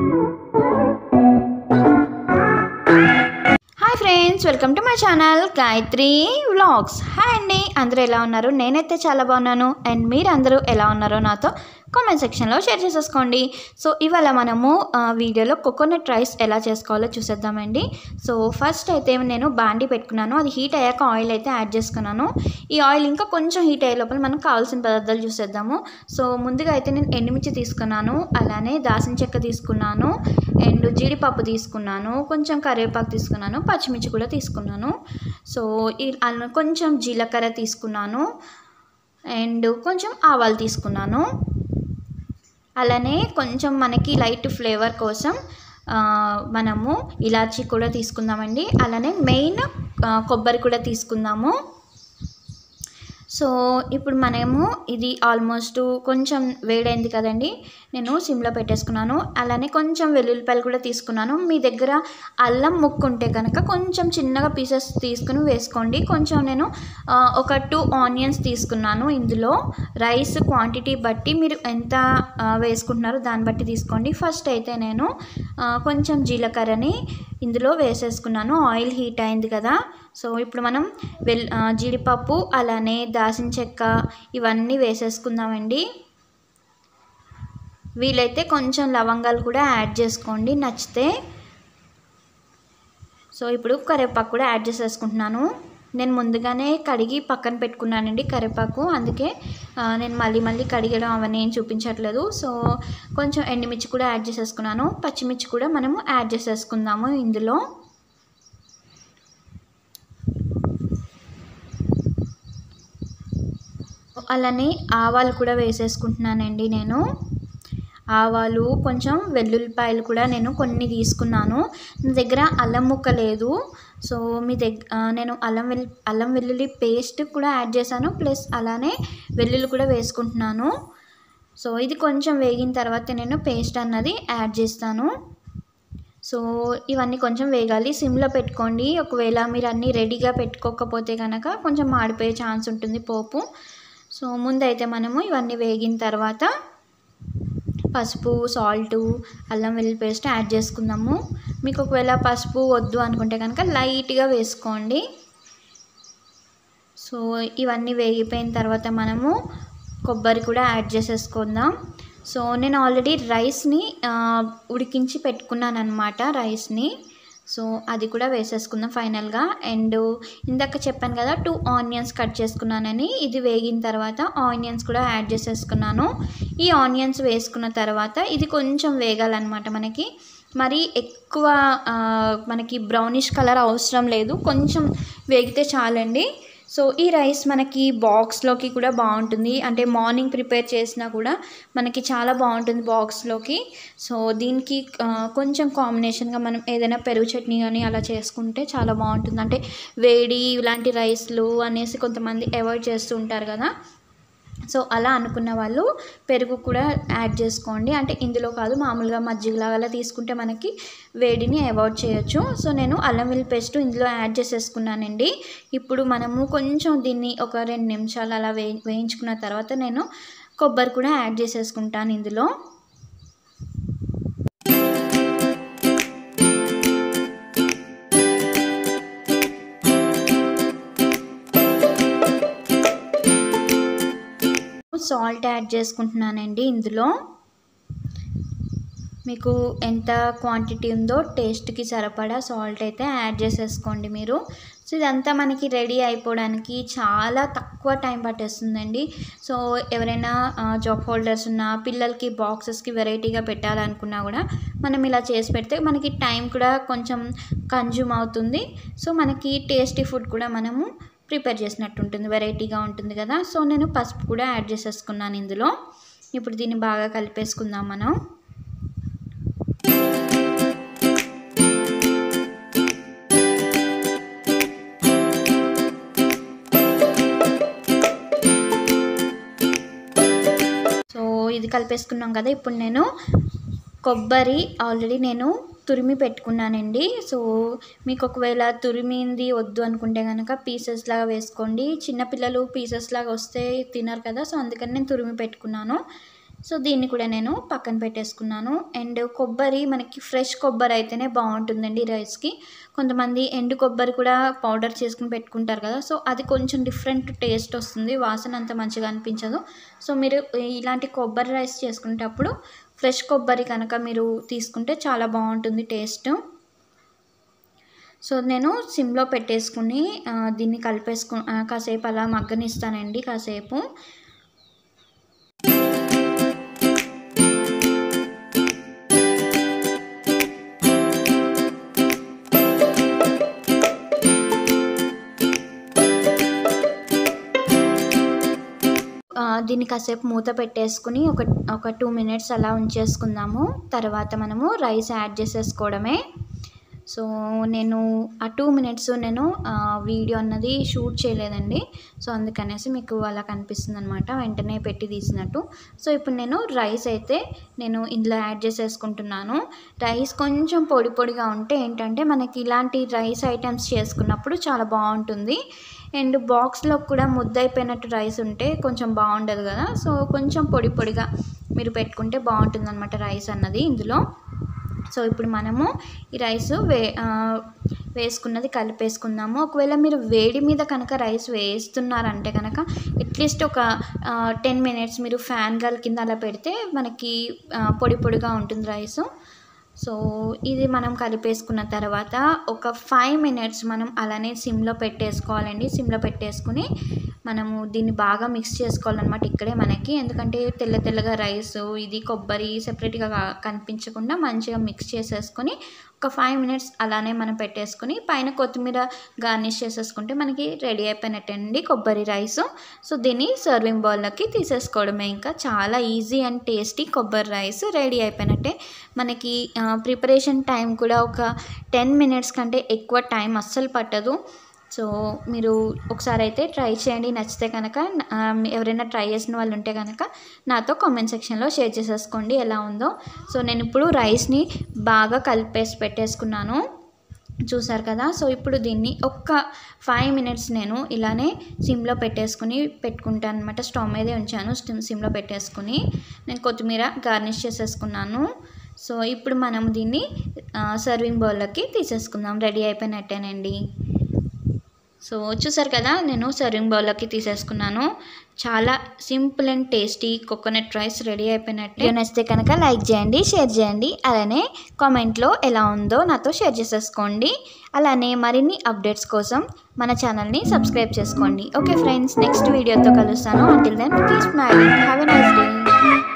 hi friends welcome to my channel Gayatri vlogs hi అండి అందరూ ఎలా ఉన్నారు నేనైతే చాలా బాగున్నాను అండ్ మీరు అందరూ ఎలా ఉన్నారో నాతో కామెంట్ సెక్షన్లో షేర్ చేసేసుకోండి సో ఇవాళ మనము ఆ, వీడియోలో కోకోనట్ రైస్ ఎలా చేసుకోవాలో చూసేద్దామండి సో ఫస్ట్ అయితే నేను బాండి పెట్టుకున్నాను అది హీట్ అయ్యాక ఆయిల్ అయితే యాడ్ చేసుకున్నాను ఈ ఆయిల్ ఇంకా కొంచెం హీట్ అయ్యే లోపల మనం కావాల్సిన పదార్థాలు చూసేద్దాము సో ముందుగా అయితే నేను ఎండుమిర్చి తీసుకున్నాను అలానే దాసిన చెక్క తీసుకున్నాను అండ్ జీడిపప్పు తీసుకున్నాను కొంచెం కరివేపాకు తీసుకున్నాను పచ్చిమిర్చి కూడా తీసుకున్నాను సో ఈ అలా కొంచెం జీలకర్ర తీసుకున్నాను అండ్ కొంచెం ఆవాలు తీసుకున్నాను అలానే కొంచెం మనకి లైట్ ఫ్లేవర్ కోసం ఆ, మనము ఇలాచీ కూడా తీసుకుందామండి అలానే మెయిన్ ఆ, కొబ్బరి కూడా తీసుకుందాము సో ఇప్పుడు మనము ఇది ఆల్మోస్ట్ కొంచెం వేడైంది కదండి నేను సిమ్లో పెట్టేసుకున్నాను అలానే కొంచెం వెల్లుల్లిపాయలు కూడా తీసుకున్నాను మీ దగ్గర అల్లం ముక్కు ఉంటే కనుక కొంచెం చిన్నగా పీసెస్ తీసుకుని వేసుకోండి కొంచెం నేను ఆ, ఒక టూ ఆనియన్స్ తీసుకున్నాను ఇందులో రైస్ క్వాంటిటీ బట్టి మీరు ఎంత ఆ, వేసుకుంటున్నారో దాన్ని బట్టి తీసుకోండి ఫస్ట్ అయితే నేను ఆ, కొంచెం జీలకర్రని ఇందులో వేసేసుకున్నాను ఆయిల్ హీట్ అయింది కదా సో ఇప్పుడు మనం వెల్ ఆ, జీడిపప్పు అలానే దాసిన చెక్క ఇవన్నీ వేసేసుకుందామండి వీలైతే కొంచెం లవంగాలు కూడా యాడ్ చేసుకోండి నచ్చితే సో ఇప్పుడు కరివేపాకు కూడా యాడ్ చేసేసుకుంటున్నాను నేను ముందుగానే కడిగి పక్కన పెట్టుకున్నానండి కరివేపాకు అందుకే ఆ, నేను మళ్ళీ మళ్ళీ కడిగడం అవన్నీ ఏం చూపించట్లేదు సో కొంచెం ఎండుమిర్చి కూడా యాడ్ చేసేసుకున్నాను పచ్చిమిర్చి కూడా మనము యాడ్ చేసేసుకుందాము ఇందులో అలానే ఆవాలు కూడా వేసేసుకుంటున్నానండి నేను ఆవాలు కొంచెం వెల్లుల్లిపాయలు కూడా నేను కొన్ని తీసుకున్నాను నా దగ్గర అల్లం ముక్క లేదు సో మీ దగ్గర నేను అల్లం వెల్లు అల్లం వెల్లుల్లి పేస్ట్ కూడా యాడ్ చేశాను ప్లస్ అలానే వెల్లుల్లి కూడా వేసుకుంటున్నాను సో ఇది కొంచెం వేగిన తర్వాత నేను పేస్ట్ అన్నది యాడ్ చేస్తాను సో ఇవన్నీ కొంచెం వేగాలి సిమ్లో పెట్టుకోండి ఒకవేళ మీరు అన్నీ రెడీగా పెట్టుకోకపోతే కనుక కొంచెం మాడిపోయే ఛాన్స్ ఉంటుంది పోపు సో ముందైతే మనము ఇవన్నీ వేగిన తర్వాత పసుపు సాల్టు అల్లం వెల్లుల్లి పేస్ట్ యాడ్ చేసుకుందాము మీకు ఒకవేళ పసుపు వద్దు అనుకుంటే కనుక లైట్గా వేసుకోండి సో ఇవన్నీ వేగిపోయిన తర్వాత మనము కొబ్బరి కూడా యాడ్ చేసేసుకుందాం సో నేను ఆల్రెడీ రైస్ని ఆ, ఉడికించి పెట్టుకున్నాను అనమాట రైస్ని సో అది కూడా వేసేసుకుందాం ఫైనల్గా అండ్ ఇందాక చెప్పాను కదా టూ ఆనియన్స్ కట్ చేసుకున్నానని ఇది వేగిన తర్వాత ఆనియన్స్ కూడా యాడ్ చేసేసుకున్నాను ఈ ఆనియన్స్ వేసుకున్న తర్వాత ఇది కొంచెం వేగాలన్నమాట మనకి మరి ఎక్కువ ఆ, మనకి బ్రౌనిష్ కలర్ అవసరం లేదు కొంచెం వేగితే చాలండి సో ఈ రైస్ మనకి బాక్స్లోకి కూడా బాగుంటుంది అంటే మార్నింగ్ ప్రిపేర్ చేసినా కూడా మనకి చాలా బాగుంటుంది బాక్స్లోకి సో దీనికి ఆ, కొంచెం కాంబినేషన్గా మనం ఏదైనా పెరుగు చట్నీ కానీ అలా చేసుకుంటే చాలా బాగుంటుంది అంటే వేడి ఇలాంటి రైస్లు అనేసి కొంతమంది అవాయిడ్ చేస్తూ ఉంటారు కదా సో అలా అనుకున్న వాళ్ళు పెరుగు కూడా యాడ్ చేసుకోండి అంటే ఇందులో కాదు మామూలుగా మజ్జిగలాగా అలా తీసుకుంటే మనకి వేడిని అవాయిడ్ చేయొచ్చు సో నేను అల్లం వెల్లుల్లి పేస్ట్ ఇందులో యాడ్ చేసేసుకున్నానండి ఇప్పుడు మనము కొంచెం దీన్ని ఒక రెండు నిమిషాలు అలా వే వేయించుకున్న తర్వాత నేను కొబ్బరి కూడా యాడ్ చేసేసుకుంటాను ఇందులో సాల్ట్ యాడ్ చేసుకుంటున్నానండి ఇందులో మీకు ఎంత క్వాంటిటీ ఉందో టేస్ట్కి సరిపడా సాల్ట్ అయితే యాడ్ చేసేసుకోండి మీరు సో ఇదంతా మనకి రెడీ అయిపోవడానికి చాలా తక్కువ టైం పట్టేస్తుందండి సో ఎవరైనా జాబ్ హోల్డర్స్ ఉన్న పిల్లలకి బాక్సెస్కి వెరైటీగా పెట్టాలనుకున్నా కూడా మనం ఇలా చేసి పెడితే మనకి టైం కూడా కొంచెం కన్జ్యూమ్ అవుతుంది సో మనకి టేస్టీ ఫుడ్ కూడా మనము ప్రిపేర్ చేసినట్టు ఉంటుంది వెరైటీగా ఉంటుంది కదా సో నేను పసుపు కూడా యాడ్ చేసేసుకున్నాను ఇందులో ఇప్పుడు దీన్ని బాగా కలిపేసుకుందాం మనం సో ఇది కలిపేసుకున్నాం కదా ఇప్పుడు నేను కొబ్బరి ఆల్రెడీ నేను తురిమి పెట్టుకున్నానండి సో మీకు ఒకవేళ తురిమింది వద్దు అనుకుంటే కనుక పీసెస్ లాగా వేసుకోండి చిన్నపిల్లలు పీసెస్ లాగా వస్తే తినరు కదా సో అందుకని నేను తురిమి పెట్టుకున్నాను సో దీన్ని కూడా నేను పక్కన పెట్టేసుకున్నాను అండ్ కొబ్బరి మనకి ఫ్రెష్ కొబ్బరి అయితేనే బాగుంటుందండి రైస్కి కొంతమంది ఎండు కొబ్బరి కూడా పౌడర్ చేసుకుని పెట్టుకుంటారు కదా సో అది కొంచెం డిఫరెంట్ టేస్ట్ వస్తుంది వాసన అంత మంచిగా అనిపించదు సో మీరు ఇలాంటి కొబ్బరి రైస్ చేసుకునేటప్పుడు ఫ్రెష్ కొబ్బరి కనుక మీరు తీసుకుంటే చాలా బాగుంటుంది టేస్ట్ సో నేను సిమ్లో పెట్టేసుకుని ఆ, దీన్ని కలిపేసుకు ఆ, కాసేపు అలా మగ్గనిస్తానండి కాసేపు ఆ, దీన్ని కాసేపు మూత పెట్టేసుకుని ఒక ఒక టూ మినిట్స్ అలా ఉంచేసుకుందాము తర్వాత మనము రైస్ యాడ్ చేసేసుకోవడమే సో నేను ఆ టూ మినిట్స్ నేను ఆ, వీడియో అన్నది షూట్ చేయలేదండి సో అందుకనేసి మీకు అలా కనిపిస్తుంది అనమాట వెంటనే పెట్టి తీసినట్టు సో ఇప్పుడు నేను రైస్ అయితే నేను ఇందులో యాడ్ చేసేసుకుంటున్నాను రైస్ కొంచెం పొడి పొడిగా ఉంటే ఏంటంటే మనకి ఇలాంటి రైస్ ఐటమ్స్ చేసుకున్నప్పుడు చాలా బాగుంటుంది అండ్ బాక్స్లో కూడా ముద్దయిపోయినట్టు రైస్ ఉంటే కొంచెం బాగుండదు కదా సో కొంచెం పొడి పొడిగా మీరు పెట్టుకుంటే బాగుంటుంది అనమాట రైస్ అన్నది ఇందులో సో ఇప్పుడు మనము ఈ రైస్ వే ఆ, వేసుకున్నది కలిపేసుకుందాము ఒకవేళ మీరు వేడి మీద కనుక రైస్ వేస్తున్నారంటే కనుక అట్లీస్ట్ ఒక టెన్ మినిట్స్ మీరు ఫ్యాన్ గాలి కింద అలా పెడితే మనకి ఆ, పొడి పొడిగా ఉంటుంది రైస్ సో ఇది మనం కలిపేసుకున్న తర్వాత ఒక ఫైవ్ మినిట్స్ మనం అలానే సిమ్లో పెట్టేసుకోవాలండి సిమ్లో పెట్టేసుకుని మనము దీన్ని బాగా మిక్స్ చేసుకోవాలన్నమాట ఇక్కడే మనకి ఎందుకంటే తెల్ల తెల్లగా రైస్ ఇది కొబ్బరి సెపరేట్గా కా- కనిపించకుండా మంచిగా మిక్స్ చేసేసుకొని ఒక ఫైవ్ మినిట్స్ అలానే మనం పెట్టేసుకుని పైన కొత్తిమీర గార్నిష్ చేసేసుకుంటే మనకి రెడీ అయిపోయినట్టండి కొబ్బరి రైస్ సో దీన్ని సర్వింగ్ బౌల్లోకి తీసేసుకోవడమే ఇంకా చాలా ఈజీ అండ్ టేస్టీ కొబ్బరి రైస్ రెడీ అయిపోయినట్టే మనకి ప్రిపరేషన్ టైం కూడా ఒక టెన్ మినిట్స్ కంటే ఎక్కువ టైం అస్సలు పట్టదు సో మీరు ఒకసారి అయితే ట్రై చేయండి నచ్చితే కనుక ఆ, ఎవరైనా ట్రై చేసిన వాళ్ళు ఉంటే కనుక నాతో కామెంట్ సెక్షన్లో షేర్ చేసేసుకోండి ఎలా ఉందో సో నేను ఇప్పుడు రైస్ని బాగా కలిపేసి పెట్టేసుకున్నాను చూసారు కదా సో ఇప్పుడు దీన్ని ఒక్క ఫైవ్ మినిట్స్ నేను ఇలానే సిమ్లో పెట్టేసుకుని పెట్టుకుంటాను అనమాట స్టవ్ మీదే ఉంచాను స్టిమ్ సిమ్లో పెట్టేసుకుని నేను కొత్తిమీర గార్నిష్ చేసేసుకున్నాను సో ఇప్పుడు మనం దీన్ని సర్వింగ్ బౌల్లోకి తీసేసుకుందాం రెడీ అయిపోయినట్టేనండి సో చూసారు కదా నేను సర్వింగ్ బౌల్లోకి తీసేసుకున్నాను చాలా simple and tasty coconut rice ready అయిపోయినట్టు వీడియో నచ్చితే కనుక లైక్ చేయండి షేర్ చేయండి అలానే కామెంట్లో ఎలా ఉందో నాతో షేర్ చేసేసుకోండి అలానే మరిన్ని అప్డేట్స్ కోసం మన ఛానల్ని సబ్స్క్రైబ్ చేసుకోండి ఓకే ఫ్రెండ్స్ నెక్స్ట్ వీడియోతో కలుస్తాను until then keep smiling have a nice day